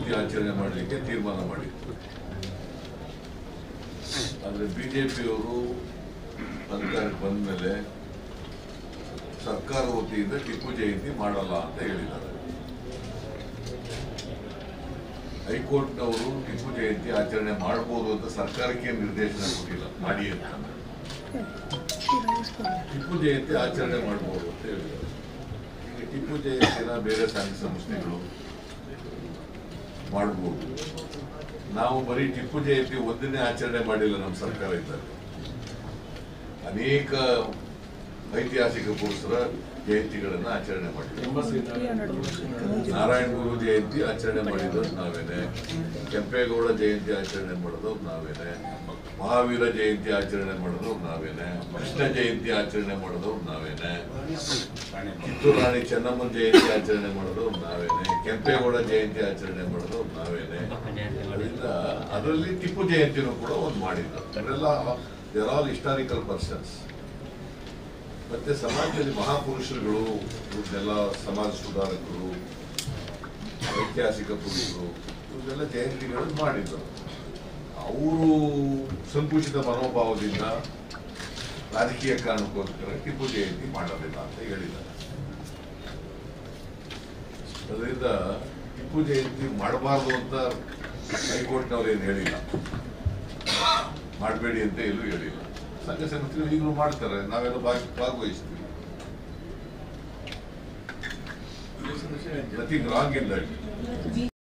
ಜಯಂತಿ ಆಚರಣೆ ಮಾಡಲಿಕ್ಕೆ ತೀರ್ಮಾನ ಮಾಡಿತ್ತು ಆದರೆ ಬಿಜೆಪಿಯವರು ಅಧಿಕಾರಕ್ಕೆ ಬಂದ ಮೇಲೆ ಸರ್ಕಾರ ವತಿಯಿಂದ ಟಿಪ್ಪು ಜಯಂತಿ ಮಾಡಲ್ಲ ಅಂತ ಹೇಳಿದ್ದಾರೆ ಹೈಕೋರ್ಟ್ನವರು ಟಿಪ್ಪು ಜಯಂತಿ ಆಚರಣೆ ಮಾಡಬಹುದು ಅಂತ ಸರ್ಕಾರಕ್ಕೆ ನಿರ್ದೇಶನ ಕೊಟ್ಟಿಲ್ಲ ಮಾಡಿ ಅಂತ ಟಿಪ್ಪು ಜಯಂತಿ ಆಚರಣೆ ಮಾಡಬಹುದು ಅಂತ ಹೇಳಿದ್ದಾರೆ ಈಗ ಟಿಪ್ಪು ಜಯಂತಿನ ಬೇರೆ ಸಂಘ ಸಂಸ್ಥೆಗಳು ಮಾಡಬಹುದು ನಾವು ಬರೀ ಟಿಪ್ಪು ಜಯಂತಿ ಒಂದನೇ ಆಚರಣೆ ಮಾಡಿಲ್ಲ ನಮ್ಮ ಸರ್ಕಾರ ಇದ್ದಾಗ ಅನೇಕ ಐತಿಹಾಸಿಕ ಪುರುಷರ ಜಯಂತಿಗಳನ್ನ ಆಚರಣೆ ಮಾಡಿದ್ದೀವಿ ನಾರಾಯಣ ಗುರು ಜಯಂತಿ ಆಚರಣೆ ಮಾಡಿದವ್ರು ನಾವೇನೆ ಕೆಂಪೇಗೌಡ ಜಯಂತಿ ಆಚರಣೆ ಮಾಡಿದವ್ರು ನಾವೇನೆ ಮಹಾವೀರ ಜಯಂತಿ ಆಚರಣೆ ಮಾಡಿದವ್ರು ನಾವೇನೆ ಕೃಷ್ಣ ಜಯಂತಿ ಆಚರಣೆ ಮಾಡಿದವ್ರು ನಾವೇನೆ ಕಿತ್ತೂರು ರಾಣಿ ಚೆನ್ನಮ್ಮನ ಜಯಂತಿ ಆಚರಣೆ ಮಾಡಿದವ್ರು ನಾವೇನೆ ಕೆಂಪೇಗೌಡ ಜಯಂತಿ ಆಚರಣೆ ಮಾಡಿದವ್ರು ನಾವೇನೆ ಅದರಿಂದ ಅದರಲ್ಲಿ ಟಿಪ್ಪು ಜಯಂತಿನೂ ಕೂಡ ಒಂದು ಮಾಡಿದ್ರು ಅವರೆಲ್ಲ ದೇರ್ ಆಲ್ ಹಿಸ್ಟಾರಿಕಲ್ ಪರ್ಸನ್ಸ್ ಮತ್ತೆ ಸಮಾಜದಲ್ಲಿ ಮಹಾಪುರುಷರುಗಳು ಇವ್ರನ್ನೆಲ್ಲ ಸಮಾಜ ಸುಧಾರಕರು ಐತಿಹಾಸಿಕ ಪುರುಷರು ಇವನ್ನೆಲ್ಲ ಜಯಂತಿಗಳನ್ನು ಮಾಡಿದ್ರು ಅವರು ಸಂಕುಚಿತ ಮನೋಭಾವದಿಂದ ರಾಜಕೀಯ ಕಾರಣಕ್ಕೋಸ್ಕರ ಟಿಪ್ಪು ಜಯಂತಿ ಮಾಡೋದಿಲ್ಲ ಅಂತ ಹೇಳಿದ್ದಾರೆ ಅದರಿಂದ ಟಿಪ್ಪು ಜಯಂತಿ ಮಾಡಬಾರ್ದು ಅಂತ ಹೈಕೋರ್ಟ್ನವ್ರು ಏನು ಹೇಳಿಲ್ಲ ಮಾಡಬೇಡಿ ಅಂತ ಎಲ್ಲೂ ಹೇಳಿಲ್ಲ ಸಂಘ ಸಂಸ್ಥೆಗಳು ಈಗಲೂ ಮಾಡ್ತಾರೆ ನಾವೆಲ್ಲ ಭಾಗ ಭಾಗವಹಿಸ್ತೀವಿ ನಥಿಂಗ್ ರಾಂಗ್ ಇನ್ ದಟ್